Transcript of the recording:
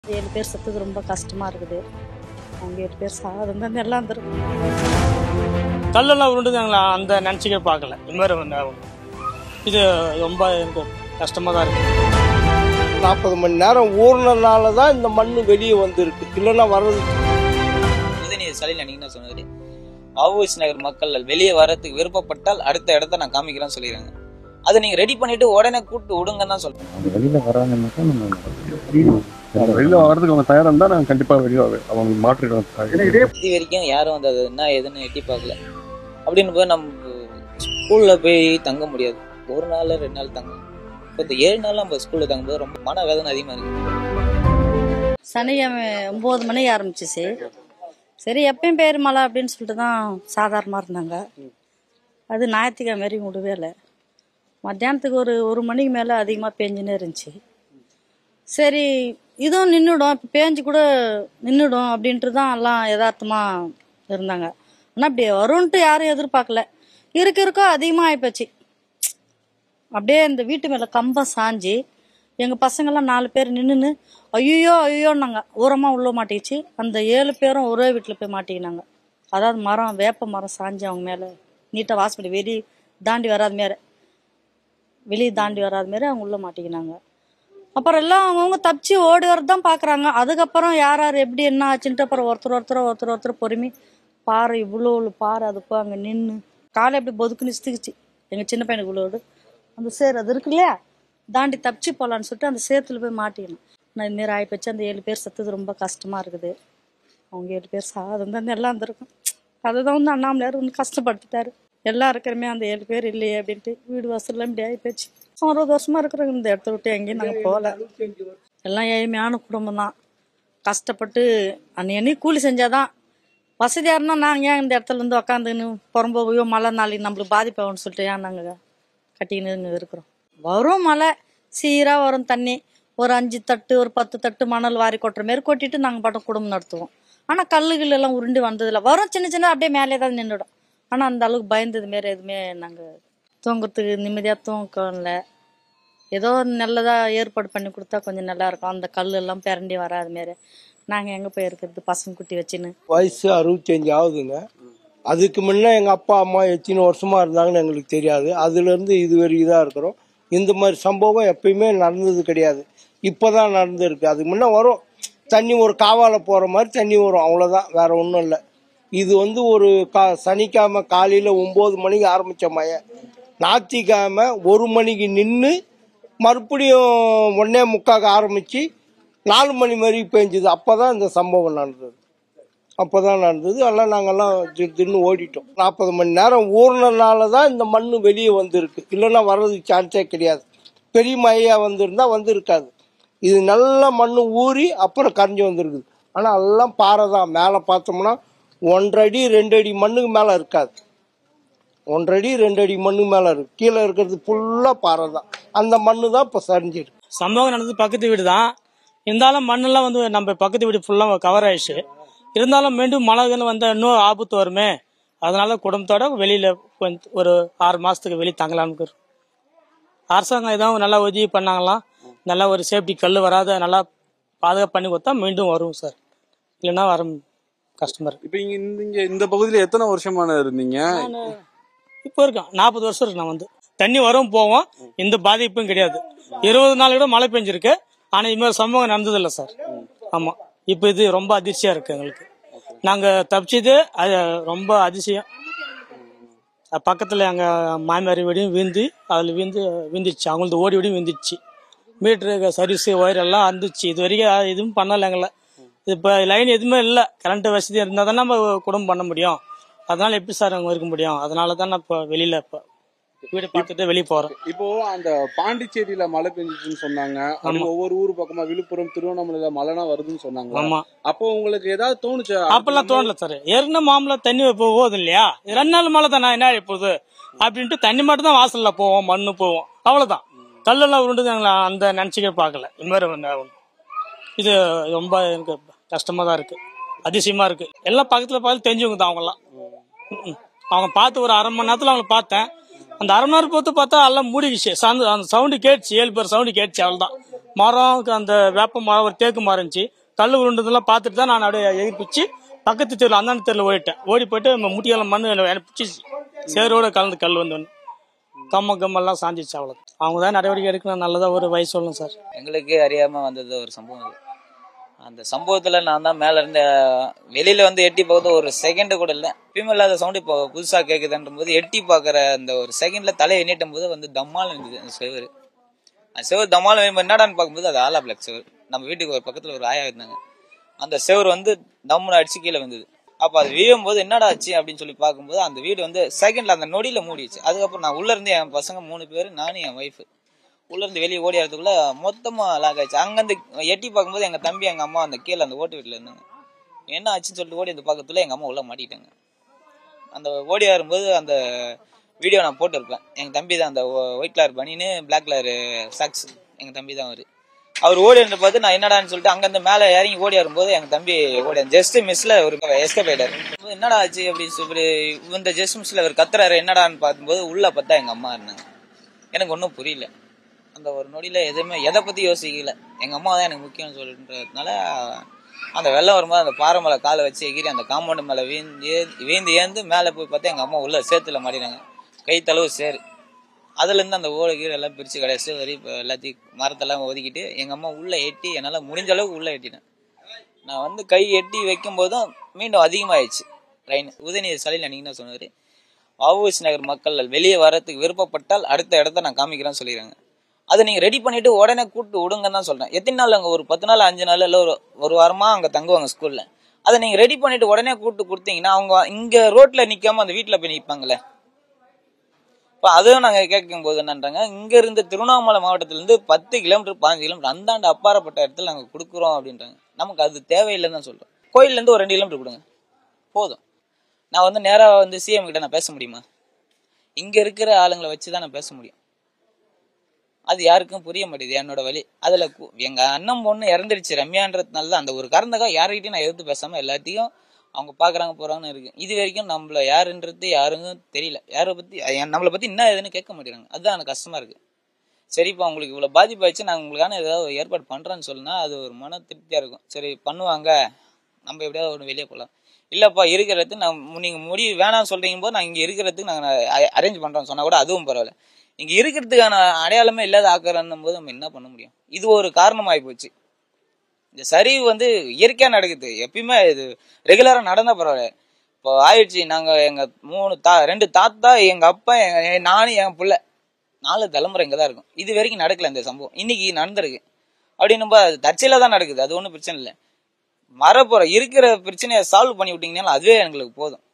ஏழு பேர் செத்தது ரொம்ப கஷ்டமா இருக்குது அவங்க ஏழு பேர் சாதம் தான் எல்லாம் வந்துடும் கல்லெல்லாம் உருண்டுதாங்களா அந்த நினச்சிக்க பார்க்கல இந்த மாதிரி வந்து இது ரொம்ப எனக்கு கஷ்டமாக தான் இருக்கு நாற்பது மணி நேரம் ஊறினால தான் இந்த மண் வெளியே வந்திருக்கு இல்லைன்னா வர்றது உதயநிதி ஸ்டாலின் அன்னைக்கு என்ன சொன்னாரு வஉசி நகர் மக்கள் வெளியே வர்றதுக்கு விருப்பப்பட்டால் அடுத்த இடத்த நான் காமிக்கிறேன்னு சொல்லிடுறாங்க அதை நீங்க ரெடி பண்ணிட்டு உடனே கூப்பிட்டு விடுங்கன்னு தான் சொல்றேன் அவங்க வெளியில வராங்கன்னாக்கா நம்ம அவங்க வெளியில வர்றதுக்கு அவங்க தயாரா இருந்தா நான் கண்டிப்பா வெளியே அவங்க மாற்றிடுவேன் இது வரைக்கும் யாரும் வந்து அது என்ன ஏதுன்னு எட்டி பார்க்கல அப்படின்னு போய் நம்ம ஸ்கூல்ல போய் தங்க முடியாது ஒரு நாள் ரெண்டு நாள் தங்கலாம் இப்போ இந்த ஏழு நாள் நம்ம ஸ்கூல்ல தங்கும்போது ரொம்ப மன வேதனை அதிகமா இருக்கு சனிக்கிழமை ஒம்பது மணிக்கு ஆரம்பிச்சிச்சு சரி எப்பயும் பேர் மழை அப்படின்னு சொல்லிட்டு தான் சாதாரணமாக இருந்தாங்க அது ஞாயிற்றுக்கிழமை வரைக்கும் விடவே இல்லை மத்தியானத்துக்கு ஒரு ஒரு மணிக்கு மேலே அதிகமாக பேஞ்சுன்னே இருந்துச்சு சரி இதுவும் நின்றுடும் இப்போ பேஞ்சு கூட நின்றுடும் அப்படின்ட்டு தான் எல்லாம் யதார்த்தமாக இருந்தாங்க ஆனால் அப்படி வரும்ன்ட்டு யாரும் எதிர்பார்க்கல இருக்க இருக்கோ அதிகமாக ஆகிப்போச்சு அப்படியே இந்த வீட்டு மேலே கம்பம் சாஞ்சு எங்கள் பசங்கெல்லாம் நாலு பேர் நின்றுன்னு ஐயோ ஐயோன்னாங்க ஓரமாக உள்ள மாட்டிக்கிச்சு அந்த ஏழு பேரும் ஒரே வீட்டில் போய் மாட்டிக்கினாங்க அதாவது மரம் வேப்ப மரம் சாஞ்சு அவங்க மேலே நீட்டாக வாசப்படி வெளியே தாண்டி வராத மாரி வெளியே தாண்டி வராத மாரி அவங்க உள்ளே மாட்டிக்கினாங்க அப்புறம் எல்லாம் அவங்கவுங்க தப்பிச்சு ஓடி வரது தான் பார்க்குறாங்க அதுக்கப்புறம் யார் யார் எப்படி என்ன ஆச்சுன்ட்டு அப்புறம் ஒருத்தர் ஒருத்தர் ஒருத்தர் ஒருத்தர் பொறுமி பாறை இவ்வளோ பாறை அது போய் அங்கே நின்று காலை அப்படி பொதுக்குன்னு இஸ்துக்குச்சு எங்கள் சின்ன பையனுக்கு இவ்வளோடு அந்த சேர் அது இருக்கு இல்லையா தாண்டி தப்பிச்சு போகலான்னு சொல்லிட்டு அந்த சேத்துல போய் மாட்டிக்கணும் நான் இந்த மாதிரி ஆகிப்போச்சு அந்த ஏழு பேர் செத்தது ரொம்ப கஷ்டமாக இருக்குது அவங்க ஏழு பேர் சாதம் தான் எல்லாம் இருந்திருக்கும் அதுதான் வந்து அண்ணாமலையார் வந்து கஷ்டப்படுத்திட்டாரு எல்லாம் இருக்கிறமே அந்த ஏழு பேர் இல்லையே அப்படின்ட்டு வீடு வாசல்லாம் இப்படி ஆகிப்போச்சு அறுபது வருஷமா இருக்கிறோங்க இந்த இடத்த விட்டு எங்கேயும் நாங்கள் போகல எல்லாம் ஏழ்மையான குடும்பம் தான் கஷ்டப்பட்டு அன்னைக்கு கூலி செஞ்சாதான் வசதியாக இருந்தால் நாங்கள் ஏன் இந்த இடத்துல இருந்து உக்காந்துன்னு புறம்போகையோ மழை நாளைக்கு நம்மளுக்கு பாதிப்பாகும்னு சொல்லிட்டு ஏன் நாங்கள் கட்டிக்கின்னு இங்க இருக்கிறோம் வரும் மழை சீராக வரும் தண்ணி ஒரு அஞ்சு தட்டு ஒரு பத்து தட்டு மணல் வாரி கொட்டுற மாரி கொட்டிட்டு நாங்கள் பாட்டம் குடும்பம் நடத்துவோம் ஆனால் கல்லுகள் எல்லாம் உருண்டு வந்ததில்ல வரும் சின்ன சின்ன அப்படியே மேலே தான் நின்றுடும் ஆனால் அந்த அளவுக்கு பயந்தது மாரி எதுவுமே நாங்கள் தூங்குறதுக்கு நிம்மதியாக தூங்கல ஏதோ நல்லதாக ஏற்பாடு பண்ணி கொடுத்தா கொஞ்சம் நல்லா இருக்கும் அந்த கல் எல்லாம் பிறண்டி வராது மாரி நாங்கள் எங்கே போய் இருக்கிறது பசங்க குட்டி வச்சுன்னு வயசு அறுபத்தஞ்சு ஆகுதுங்க அதுக்கு முன்ன எங்கள் அப்பா அம்மா எத்தனை வருஷமா இருந்தாங்கன்னு எங்களுக்கு தெரியாது அதுலேருந்து இது வரைக்கும் தான் இருக்கிறோம் இந்த மாதிரி சம்பவம் எப்பயுமே நடந்தது கிடையாது இப்போ தான் நடந்திருக்கு அதுக்கு முன்ன வரும் தண்ணி ஒரு காவால போகிற மாதிரி தண்ணி வரும் அவ்வளோதான் வேற ஒன்றும் இல்லை இது வந்து ஒரு கா சனிக்கிழமை காலையில் ஒம்பது மணிக்கு ஆரம்பித்த மழை ஞாயிற்றுக்கிழமை ஒரு மணிக்கு நின்று மறுபடியும் ஒன்னே முக்காக்கு ஆரம்பித்து நாலு மணி மாதிரி பெஞ்சுது அப்போ தான் இந்த சம்பவம் நடந்தது அப்போ தான் நடந்தது எல்லாம் நாங்கெல்லாம் திரு திருன்னு ஓடிட்டோம் நாற்பது மணி நேரம் ஊறினால தான் இந்த மண் வெளியே வந்திருக்கு இல்லைன்னா வர்றதுக்கு சான்ஸே கிடையாது பெரிய மழையாக வந்திருந்தா வந்திருக்காது இது நல்ல மண் ஊறி அப்புறம் கரைஞ்சி வந்திருக்குது ஆனால் எல்லாம் பாறை தான் மேலே பார்த்தோம்னா ஒன்றரை அடி ரெண்டு அடி மண்ணுக்கு மேலே இருக்காது ஒன்றரை அடி ரெண்டு அடி மண்ணுக்கு மேலே இருக்கு கீழே இருக்கிறது ஃபுல்லாக பாறை தான் அந்த மண்ணு தான் இப்போ சரிஞ்சிருக்கு சம்பவம் நடந்தது பக்கத்து வீடு தான் இருந்தாலும் மண்ணெல்லாம் வந்து நம்ம பக்கத்து வீடு ஃபுல்லாக கவர் ஆயிடுச்சு இருந்தாலும் மீண்டும் மழை கிழமை வந்தால் இன்னும் ஆபத்து வருமே அதனால குடும்பத்தோட வெளியில் கொஞ்சம் ஒரு ஆறு மாதத்துக்கு வெளியே தங்கலாம்னு இருக்கிறோம். அரசாங்கம் எதாவது நல்லா உதவி பண்ணாங்களாம் நல்லா ஒரு சேஃப்டி கல் வராத நல்லா பாதுகாப்பு பண்ணி கொடுத்தா மீண்டும் வரும் சார் இல்லைன்னா வர கஷ்டமா இருக்கு இப்ப இங்க இந்த இங்க இந்த பகுதியில எத்தனை வருஷமான இருந்தீங்க இப்போ இருக்கேன் நாற்பது வருஷம் இருக்கு நான் வந்து தண்ணி வரும் போவோம் எந்த பாதிப்பும் கிடையாது இருபது நாள் கூட மழை பெஞ்சிருக்கு ஆனா இது மாதிரி சம்பவம் நடந்ததில்லை சார் ஆமா இப்போ இது ரொம்ப அதிர்ச்சியா இருக்கு எங்களுக்கு நாங்க தப்பிச்சது அது ரொம்ப அதிசயம் அஹ் பக்கத்துல எங்க மாமியார் வீடையும் வீந்து அதுல வீந்து வீந்துச்சு அவங்களது ஓடி ஓடி வீந்துச்சு மீட்டரு சர்வீஸ் ஒயர் எல்லாம் இருந்துச்சு இது வரைக்கும் எதுவும் பண்ணல எங்களை இப்போ லைன் எதுவுமே இல்லை கரண்ட் வசதி இருந்தால் தான் நம்ம குடும்பம் பண்ண முடியும் அதனால எப்படி சார் அங்கே இருக்க முடியும் அதனால தான் நான் இப்போ வெளியில இப்போ வீடு பார்த்துட்டு வெளியே போகிறேன் இப்போ அந்த பாண்டிச்சேரியில மழை பெஞ்சிச்சுன்னு சொன்னாங்க அப்படி ஆமா. ஒவ்வொரு ஊர் பக்கமா விழுப்புரம் திருவண்ணாமலையில மழைனா வருதுன்னு சொன்னாங்க ஆமா அப்போ உங்களுக்கு ஏதாவது தோணுச்சு அப்பெல்லாம் தோணல சார் ஏற்கனவே மாமலை தண்ணி இப்போ போகுது இல்லையா இது ரெண்டு நாள் மழை தான் என்ன ஆகி போகுது அப்படின்ட்டு தண்ணி மட்டும் தான் வாசல்ல போவோம் மண்ணு போவோம் அவ்வளவுதான் கல்லெல்லாம் உருண்டுதாங்களா அந்த நினச்சிக்க பார்க்கல இந்த மாதிரி வந்து இது ரொம்ப எனக்கு கஷ்டமா தான் இருக்கு அதிசயமா இருக்கு எல்லாம் பக்கத்துல பக்கத்துல தெரிஞ்சவங்க தான் அவங்கெல்லாம் ம்ம். அவங்க பார்த்து ஒரு அரை மணி நேரத்துல அவங்கள பார்த்தேன் அந்த அரை மணி நேரம் பார்த்து பார்த்தா எல்லாம் மூடிக்கிச்சு சவுண்டு அந்த சவுண்டு கேட்டுச்சு ஏழு பேர் சவுண்டு கேட்டுச்சு அவ்வளவுதான் மரம் அந்த வேப்ப மரம் ஒரு தேக்கு மரம் இருந்துச்சு கல் உருண்டதெல்லாம் பார்த்துட்டு தான் நான் அப்படியே எகிர்ப்பிச்சு பக்கத்து தெருவில் அந்தாண்ட தெருவில் ஓடிட்டேன் ஓடி போயிட்டு முட்டியெல்லாம் மண் எனக்கு பிடிச்சிச்சு சேரோட கலந்து கல் வந்து ஒன்று கம்ம கம்மெல்லாம் சாஞ்சிச்சு அவ்வளோ அவங்க தான் நடவடிக்கை எடுக்கணும் நல்லதாக ஒரு வயசு சொல்லணும் சார் எங்களுக்கு அறியாம வந்தது ஒரு சம்பவம் அது அந்த சம்பவத்துல நான் தான் மேல இருந்த வெளியில வந்து எட்டி பார்க்கறது ஒரு செகண்ட் கூட இல்லை எப்பயுமே இல்லாத சவுண்ட் இப்போ புதுசா கேக்குதுன்ற போது எட்டி பார்க்குற அந்த ஒரு செகண்ட்ல தலையை எண்ணிட்டும் போது வந்து தம்மால் இருந்தது அந்த செவரு அந்த செவர் தம்மால் என்னடான்னு பார்க்கும்போது அது ஆலா பிளாக் செவர் நம்ம வீட்டுக்கு ஒரு பக்கத்துல ஒரு ஆயா இருந்தாங்க அந்த செவர் வந்து தம்முன்னு அடிச்சு கீழே வந்தது அப்ப அது விழும் போது என்னடா ஆச்சு அப்படின்னு சொல்லி பார்க்கும்போது அந்த வீடு வந்து செகண்ட்ல அந்த நொடியில மூடிடுச்சு அதுக்கப்புறம் நான் உள்ள இருந்து என் பசங்க மூணு பேர் நானும் என் ஒய்ஃப் உள்ள இருந்து வெளியே ஓடி வரதுக்குள்ள மொத்தமா லாக் ஆயிடுச்சு அங்கிருந்து எட்டி பார்க்கும்போது எங்க தம்பி எங்க அம்மா அந்த கீழே அந்த ஓட்டு வீட்டுல இருந்தாங்க என்ன ஆச்சுன்னு சொல்லிட்டு ஓடி அந்த பக்கத்துல எங்க அம்மா உள்ள மாட்டிட்டாங்க அந்த ஓடி வரும்போது அந்த வீடியோ நான் போட்டிருப்பேன் எங்க தம்பி தான் அந்த ஒயிட் கலர் பனின்னு பிளாக் கலர் சாக்ஸ் எங்க தம்பி தான் அவரு அவர் ஓடி வந்து பார்த்து நான் என்னடான்னு சொல்லிட்டு அங்கிருந்து மேலே இறங்கி ஓடி வரும்போது எங்க தம்பி ஓடி ஜஸ்ட் மிஸ்ல ஒரு எஸ்கேப் ஆயிட்டாரு என்னடா ஆச்சு அப்படின்னு சொல்லி இந்த ஜஸ்ட் மிஸ்ல அவர் கத்துறாரு என்னடான்னு பார்க்கும்போது உள்ள பார்த்தா எங்க அம்மா இருந்தாங்க எனக்கு ஒன்றும் புரியல அந்த ஒரு நொடியில எதுவுமே எதை பத்தி யோசிக்கல எங்க அம்மா தான் எனக்கு முக்கியம்னு சொல்லின்றதுனால அந்த வெள்ளம் வரும்போது அந்த பாறை மேல காலை வச்சு எகிரி அந்த காம்பவுண்டு மேல வீந்து ஏ- வீந்து ஏந்து மேலே போய் பார்த்தா எங்க அம்மா உள்ள சேத்துல மாட்டினாங்க கை தளவு சேரு அதுல இருந்து அந்த ஓடு கீரை எல்லாம் பிரிச்சு கடைசி வரி இப்போ எல்லாத்தையும் மரத்தெல்லாம் ஒதுக்கிட்டு எங்க அம்மா உள்ள எட்டி என்னால முடிஞ்ச அளவுக்கு உள்ள எட்டினேன் நான் வந்து கை எட்டி வைக்கும் போதும் மீண்டும் அதிகமாயிடுச்சு ட்ரெயின் உதயநிதி ஸ்டாலின் அன்னைக்கு என்ன சொன்னாரு வஉசி நகர் மக்கள் வெளியே வரதுக்கு விருப்பப்பட்டால் அடுத்த இடத்த நான் காமிக்கிறேன்னு சொல்லிடுறாங்க அதை நீங்க ரெடி பண்ணிட்டு உடனே கூட்டு விடுங்கன்னு தான் சொல்றேன் எத்தனை நாள் அங்க ஒரு பத்து நாள் அஞ்சு நாள் இல்ல ஒரு ஒரு வாரமா அங்க தங்குவாங்க ஸ்கூல்ல அதை நீங்க ரெடி பண்ணிட்டு உடனே கூட்டு கொடுத்தீங்கன்னா அவங்க இங்க ரோட்ல நிக்காம அந்த வீட்டுல போய் நிப்பாங்கல்ல இப்ப அதுவும் நாங்க கேட்கும் போது என்னன்றாங்க இங்க இருந்து திருவண்ணாமலை மாவட்டத்துல இருந்து பத்து கிலோமீட்டர் பதினஞ்சு கிலோமீட்டர் அந்தாண்ட அப்பாறப்பட்ட இடத்துல நாங்க கொடுக்குறோம் அப்படின்றாங்க நமக்கு அது தேவையில்லைன்னு தான் சொல்றோம் கோயில்ல இருந்து ஒரு ரெண்டு கிலோமீட்டர் கொடுங்க போதும் நான் வந்து நேரா வந்து சிஎம் கிட்ட நான் பேச முடியுமா இங்க இருக்கிற ஆளுங்களை வச்சு தான் நான் பேச முடியும் அது யாருக்கும் புரிய மாட்டேங்குது என்னோட வழி அதுல கு- எங்க அண்ணன் பொண்ணு இறந்துடுச்சு ரம்யான்றதுனால தான் அந்த ஒரு காரணத்துக்காக யாருக்கிட்டையும் நான் எதிர்த்து பேசாம எல்லாத்தையும் அவங்க பாக்குறாங்க போறாங்கன்னு இருக்கு இது வரைக்கும் நம்மள யாருன்றது யாருக்கும் தெரியல யாரை பத்தி அஹ் நம்மளை பத்தி என்ன ஏதுன்னு கேட்க மாட்டேங்கிறாங்க அதுதான் எனக்கு கஷ்டமா இருக்கு சரிப்பா உங்களுக்கு இவ்வளவு பாதிப்பாயிடுச்சு நான் உங்களுக்கான ஏதாவது ஒரு ஏற்பாடு பண்றேன்னு சொன்னா அது ஒரு மன திருப்தியா இருக்கும் சரி பண்ணுவாங்க நம்ம எப்படியாவது ஒன்று வெளியே போகலாம் இல்லப்பா இருக்கிறது நான் மு- நீங்க முடிவு வேணாம்னு சொல்றீங்க போது நான் இங்க இருக்கிறதுக்கு நாங்கள் அரேஞ்ச் பண்றோம் சொன்னா கூட அதுவும் பரவாயில்ல இங்க இருக்கிறதுக்கான அடையாளமே இல்லாத ஆக்குறன்னும் போது நம்ம என்ன பண்ண முடியும் இது ஒரு காரணமாகி போச்சு இந்த சரிவு வந்து இயற்கையா நடக்குது எப்பயுமே இது ரெகுலரா நடந்தா பரவாயில்ல இப்போ ஆயிடுச்சு நாங்க எங்க மூணு தா ரெண்டு தாத்தா எங்க அப்பா எங்க எ- நானும் என் புள்ள நாலு தலைமுறை இங்க தான் இருக்கும் இது வரைக்கும் நடக்கல இந்த சம்பவம் இன்னைக்கு நடந்திருக்கு அப்படின்னும் போது அது தற்செயலா தான் நடக்குது அது ஒன்றும் பிரச்சனை இல்லை வரப்போற இருக்கிற பிரச்சனையை சால்வ் பண்ணி விட்டீங்கன்னா அதுவே எங்களுக்கு போதும்